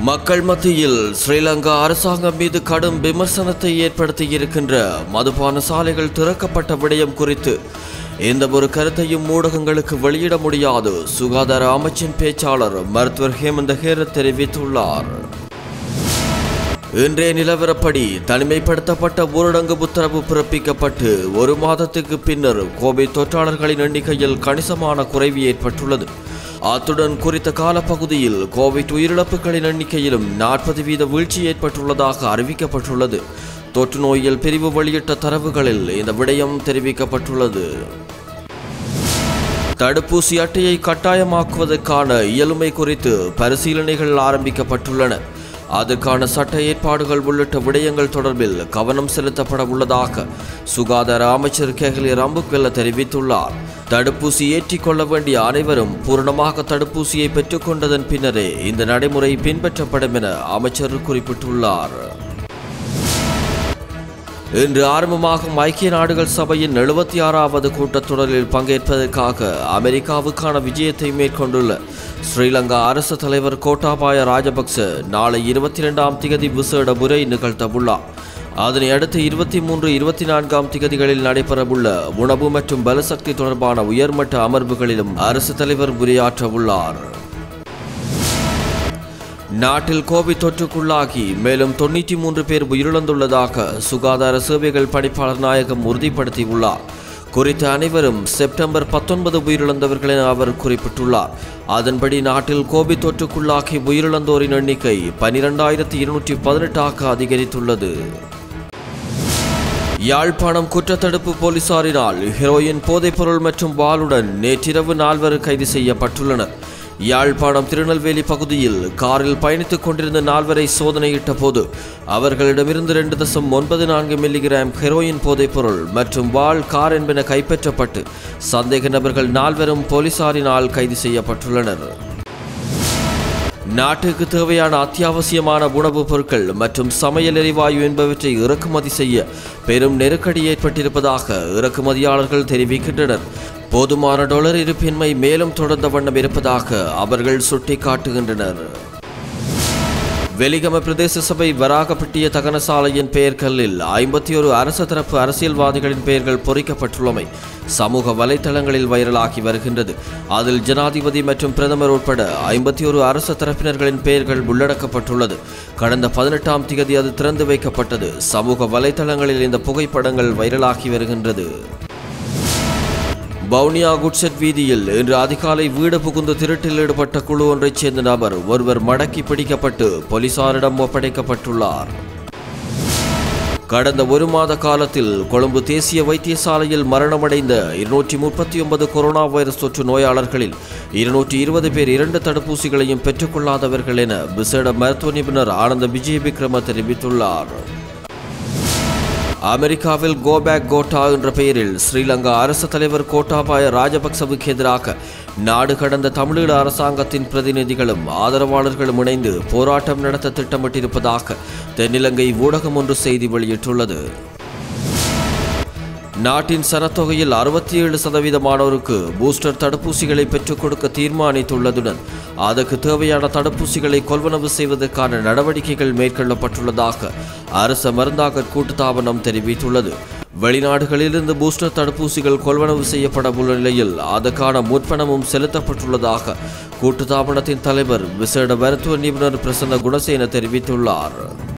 மக்கள் மத்தியில் ஸ்ரீலங்கா அரசாங்கம் மீது கடும் விமர்சனத்தை ஏற்படுத்தியிருக்கின்ற மதுபான சாலைகள் திறக்கப்பட்ட விடயம் குறித்து எந்த ஒரு கருத்தையும் ஊடகங்களுக்கு வெளியிட முடியாது சுகாதார அமைச்சின் பேச்சாளர் மருத்துவர் ஹேமந்த ஹேரத் தெரிவித்துள்ளார் இன்றைய நிலவரப்படி தனிமைப்படுத்தப்பட்ட ஊரடங்கு உத்தரவு பிறப்பிக்கப்பட்டு ஒரு மாதத்துக்கு பின்னர் கோவிட் தொற்றாளர்களின் எண்ணிக்கையில் கணிசமான குறைவு ஏற்பட்டுள்ளது அத்துடன் குறித்த காலப்பகுதியில் கோவிட் உயிரிழப்புகளின் எண்ணிக்கையிலும் நாற்பது வீத வீழ்ச்சி ஏற்பட்டுள்ளதாக அறிவிக்கப்பட்டுள்ளது தொற்று நோயியல் பிரிவு வெளியிட்ட தரவுகளில் இந்த விடயம் தெரிவிக்கப்பட்டுள்ளது தடுப்பூசி அட்டையை கட்டாயமாக்குவதற்கான இயலுமை குறித்து பரிசீலனைகள் ஆரம்பிக்கப்பட்டுள்ளன அதற்கான சட்ட ஏற்பாடுகள் உள்ளிட்ட விடயங்கள் தொடர்பில் கவனம் செலுத்தப்பட உள்ளதாக சுகாதார அமைச்சர் கேகலி ரம்புக்வெல்ல தெரிவித்துள்ளார் தடுப்பூசி ஏற்றிக்கொள்ள வேண்டிய அனைவரும் பூரணமாக தடுப்பூசியை பெற்றுக்கொண்டதன் பின்னரே இந்த நடைமுறை பின்பற்றப்படும் என அமைச்சர் குறிப்பிட்டுள்ளார் இன்று ஆரம்பமாகும் ஐக்கிய நாடுகள் சபையின் எழுபத்தி ஆறாவது கூட்டத்தொடரில் பங்கேற்பதற்காக அமெரிக்காவுக்கான விஜயத்தை மேற்கொண்டுள்ள ஸ்ரீலங்கா அரசு தலைவர் கோட்டாபாய ராஜபக்ச நாளை இருபத்தி இரண்டாம் திகதி விசேட உரை நிகழ்த்தவுள்ளார் அதனை அடுத்து இருபத்தி மூன்று இருபத்தி நான்காம் திகதிகளில் நடைபெறவுள்ள உணவு மற்றும் பலசக்தி தொடர்பான உயர்மட்ட அமர்வுகளிலும் அரசு தலைவர் உரையாற்றவுள்ளார் நாட்டில் கோவிட் தொற்றுக்குள்ளாகி மேலும் தொண்ணூற்றி மூன்று பேர் உயிரிழந்துள்ளதாக சுகாதார சேவைகள் பணிப்பாளர் நாயகம் உறுதிப்படுத்தியுள்ளார் குறித்த அனைவரும் செப்டம்பர் பத்தொன்பது உயிரிழந்தவர்கள் என அவர் குறிப்பிட்டுள்ளார் அதன்படி நாட்டில் கோவிட் தொற்றுக்குள்ளாகி உயிரிழந்தோரின் எண்ணிக்கை பனிரெண்டாயிரத்தி இருநூற்றி பதினெட்டாக அதிகரித்துள்ளது யாழ்ப்பாணம் குற்றத்தடுப்பு போலீசாரினால் ஹெரோயின் போதைப்பொருள் மற்றும் வாளுடன் நேற்றிரவு நால்வர் கைது செய்யப்பட்டுள்ளனர் யாழ்ப்பாணம் திருநெல்வேலி பகுதியில் காரில் பயணித்துக் கொண்டிருந்த நால்வரை சோதனையிட்ட போது அவர்களிடமிருந்து ரெண்டு தசம் ஒன்பது நான்கு மில்லிகிராம் ஹெரோயின் போதைப்பொருள் மற்றும் வாள் கார் என்பன கைப்பற்றப்பட்டு சந்தேக நபர்கள் நால்வரும் போலீசாரினால் கைது செய்யப்பட்டுள்ளனர் நாட்டுக்கு தேவையான அத்தியாவசியமான உணவுப் பொருட்கள் மற்றும் சமையல் எரிவாயு என்பவற்றை இறக்குமதி செய்ய பெரும் நெருக்கடி ஏற்பட்டிருப்பதாக இறக்குமதியாளர்கள் தெரிவிக்கின்றனர் போதுமான டொலர் இருப்பின்மை மேலும் தொடர்ந்த வண்ணம் இருப்பதாக அவர்கள் சுட்டிக்காட்டுகின்றனர் வெலிகம பிரதேச சபை வராகப்பட்டிய தகனசாலையின் பெயர்களில் ஐம்பத்தி ஒரு அரசு தரப்பு அரசியல்வாதிகளின் பெயர்கள் பொறிக்கப்பட்டுள்ளமை சமூக வலைதளங்களில் வைரலாகி வருகின்றது அதில் ஜனாதிபதி மற்றும் பிரதமர் உட்பட ஐம்பத்தி ஒரு அரசு தரப்பினர்களின் பெயர்கள் உள்ளடக்கப்பட்டுள்ளது கடந்த பதினெட்டாம் திகதி அது திறந்து வைக்கப்பட்டது சமூக வலைதளங்களில் இந்த புகைப்படங்கள் வைரலாகி வருகின்றது வவுனியா குட்செட் வீதியில் இன்று அதிகாலை வீடு புகுந்து திருட்டில் ஈடுபட்ட குழு ஒன்றைச் சேர்ந்த நபர் ஒருவர் மடக்கி பிடிக்கப்பட்டு போலீசாரிடம் ஒப்படைக்கப்பட்டுள்ளார் கடந்த ஒரு மாத காலத்தில் கொழும்பு தேசிய வைத்தியசாலையில் மரணமடைந்த இருநூற்றி முப்பத்தி ஒன்பது கொரோனா வைரஸ் தொற்று நோயாளர்களில் இருநூற்றி இருபது பேர் இரண்டு தடுப்பூசிகளையும் பெற்றுக்கொள்ளாதவர்கள் என விசேட மருத்துவ நிபுணர் ஆனந்த விஜய விக்ரம தெரிவித்துள்ளார் அமெரிக்காவில் கோபேக் கோட்டா என்ற பெயரில் ஸ்ரீலங்கா அரசு தலைவர் கோட்டாபாய ராஜபக்சவுக்கு எதிராக நாடு கடந்த தமிழீழ அரசாங்கத்தின் பிரதிநிதிகளும் ஆதரவாளர்களும் இணைந்து போராட்டம் நடத்த திட்டமிட்டிருப்பதாக தென்னிலங்கை ஊடகம் ஒன்று செய்தி வெளியிட்டுள்ளது நாட்டின் சனத்தொகையில் அறுபத்தி ஏழு சதவீதமானோருக்கு பூஸ்டர் தடுப்பூசிகளை பெற்றுக் கொடுக்க தீர்மானித்துள்ளதுடன் அதற்கு தேவையான தடுப்பூசிகளை கொள்வனவு செய்வதற்கான நடவடிக்கைகள் மேற்கொள்ளப்பட்டுள்ளதாக அரச மருந்தாக்க கூட்டுத்தாபனம் தெரிவித்துள்ளது வெளிநாடுகளிலிருந்து பூஸ்டர் தடுப்பூசிகள் கொள்வனவு செய்யப்பட உள்ள நிலையில் அதற்கான முற்பணமும் செலுத்தப்பட்டுள்ளதாக கூட்டுத்தாபனத்தின் தலைவர் விசேட மருத்துவ நிபுணர் பிரசன்ன குணசேன தெரிவித்துள்ளார்